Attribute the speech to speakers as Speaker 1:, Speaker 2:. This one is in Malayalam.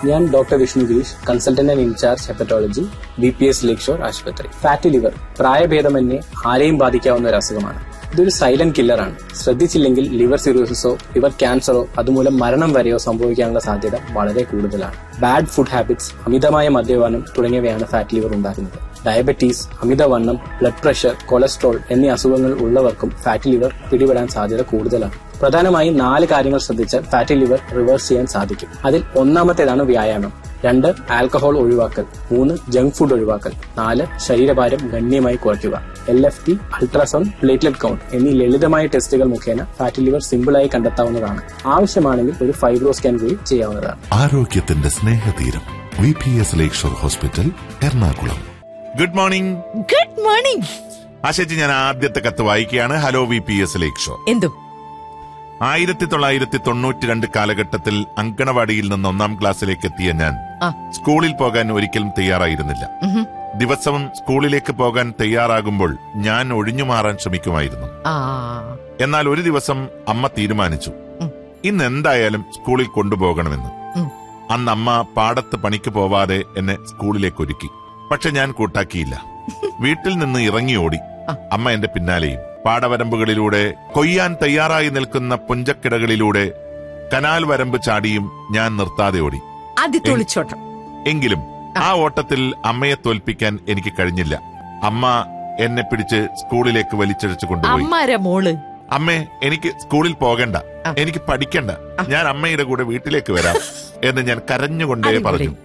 Speaker 1: ഞാൻ doctor Vishnu Girish consultant and incharge hepatology B P S lake shore ആശുപത്രി ഫാറ്റി ലിവർ പ്രായഭേദമന്യേ ആരെയും ബാധിക്കാവുന്ന ഒരു അസുഖമാണ് ഇതൊരു സൈലന്റ് കില്ലറാണ് ശ്രദ്ധിച്ചില്ലെങ്കിൽ ലിവർ സിറോസിസോ ലിവർ ക്യാൻസറോ അതുമൂലം മരണം വരെയോ സംഭവിക്കാനുള്ള സാധ്യത വളരെ കൂടുതലാണ് ബാഡ് ഫുഡ് ഹാബിറ്റ്സ് അമിതമായ മദ്യപാനം തുടങ്ങിയവയാണ് ഫാറ്റ് ലിവർ ഉണ്ടാക്കുന്നത് ഡയബറ്റീസ് അമിതവണ്ണം ബ്ലഡ് പ്രഷർ കൊളസ്ട്രോൾ എന്നീ അസുഖങ്ങൾ ഉള്ളവർക്കും ഫാറ്റി ലിവർ പിടിപെടാൻ സാധ്യത കൂടുതലാണ് പ്രധാനമായും നാല് കാര്യങ്ങൾ ശ്രദ്ധിച്ചാൽ ഫാറ്റി ലിവർ റിവേഴ്സ് ചെയ്യാൻ സാധിക്കും അതിൽ ഒന്നാമത്തേതാണ് വ്യായാമം രണ്ട് ആൽക്കഹോൾ ഒഴിവാക്കൽ മൂന്ന് ജങ്ക് ഫുഡ് ഒഴിവാക്കൽ നാല് ശരീരഭാരം ഗണ്യമായി കുറയ്ക്കുക L F T ultrasound platelet count എന്നീ ലളിതമായ ടെസ്റ്റുകൾ മുഖേന ഫാറ്റി ലിവർ സിമ്പിളായി കണ്ടെത്താവുന്നതാണ് ആവശ്യമാണെങ്കിൽ ഒരു ഫൈബ്രോ സ്കാൻ കൂടി ചെയ്യാവുന്നതാണ്
Speaker 2: ആരോഗ്യത്തിന്റെ സ്നേഹതീരം V P S lake shore hospital Ernakulam
Speaker 3: good morning
Speaker 4: good morning
Speaker 3: ആശേച്ചി ഞാൻ ആദ്യത്തെ കത്ത് വായിക്കുകയാണ് hello V P S lake shore
Speaker 4: എന്തും
Speaker 3: ആയിരത്തി തൊള്ളായിരത്തി തൊണ്ണൂറ്റി രണ്ട് കാലഘട്ടത്തിൽ അങ്കണവാടിയിൽ നിന്ന് ഒന്നാം ക്ലാസ്സിലേക്ക് എത്തിയ ഞാൻ
Speaker 4: ആ.
Speaker 3: സ്കൂളിൽ പോകാൻ ഒരിക്കലും തയ്യാറായിരുന്നില്ല ദിവസവും സ്കൂളിലേക്ക് പോകാൻ തയ്യാറാകുമ്പോൾ ഞാൻ ഒഴിഞ്ഞു മാറാൻ ശ്രമിക്കുമായിരുന്നു
Speaker 4: ആ
Speaker 3: എന്നാൽ ഒരു ദിവസം അമ്മ തീരുമാനിച്ചു
Speaker 4: ഉം.
Speaker 3: ഇന്ന് എന്തായാലും സ്കൂളിൽ കൊണ്ടുപോകണമെന്ന്
Speaker 4: ഉം.
Speaker 3: അന്ന് അമ്മ പാടത്ത് പണിക്ക് പോവാതെ എന്നെ സ്കൂളിലേക്ക് ഒരുക്കി പക്ഷെ ഞാൻ കൂട്ടാക്കിയില്ല വീട്ടിൽ നിന്ന് ഇറങ്ങി ഓടി
Speaker 4: ആ.
Speaker 3: അമ്മ എന്റെ പിന്നാലെയും പാടവരമ്പുകളിലൂടെ കൊയ്യാൻ തയ്യാറായി നിൽക്കുന്ന പുഞ്ചക്കിടകളിലൂടെ കനാൽ വരമ്പ് ചാടിയും ഞാൻ നിർത്താതെ ഓടി
Speaker 4: ആദ്യത്തെ ഒളിച്ചോട്ടം
Speaker 3: എങ്കിലും ആ ഓട്ടത്തിൽ അമ്മയെ തോൽപ്പിക്കാൻ എനിക്ക് കഴിഞ്ഞില്ല അമ്മ എന്നെ പിടിച്ച് സ്കൂളിലേക്ക് വലിച്ചഴിച്ചു കൊണ്ടുപോയി
Speaker 4: അമ്മാര മോള്
Speaker 3: അമ്മേ എനിക്ക് സ്കൂളിൽ പോകണ്ട
Speaker 4: ആ.
Speaker 3: എനിക്ക് പഠിക്കണ്ട ഞാൻ അമ്മയുടെ കൂടെ വീട്ടിലേക്ക് വരാം എന്ന് ഞാൻ കരഞ്ഞുകൊണ്ടേ
Speaker 4: അടിപൊളി.
Speaker 3: പറഞ്ഞു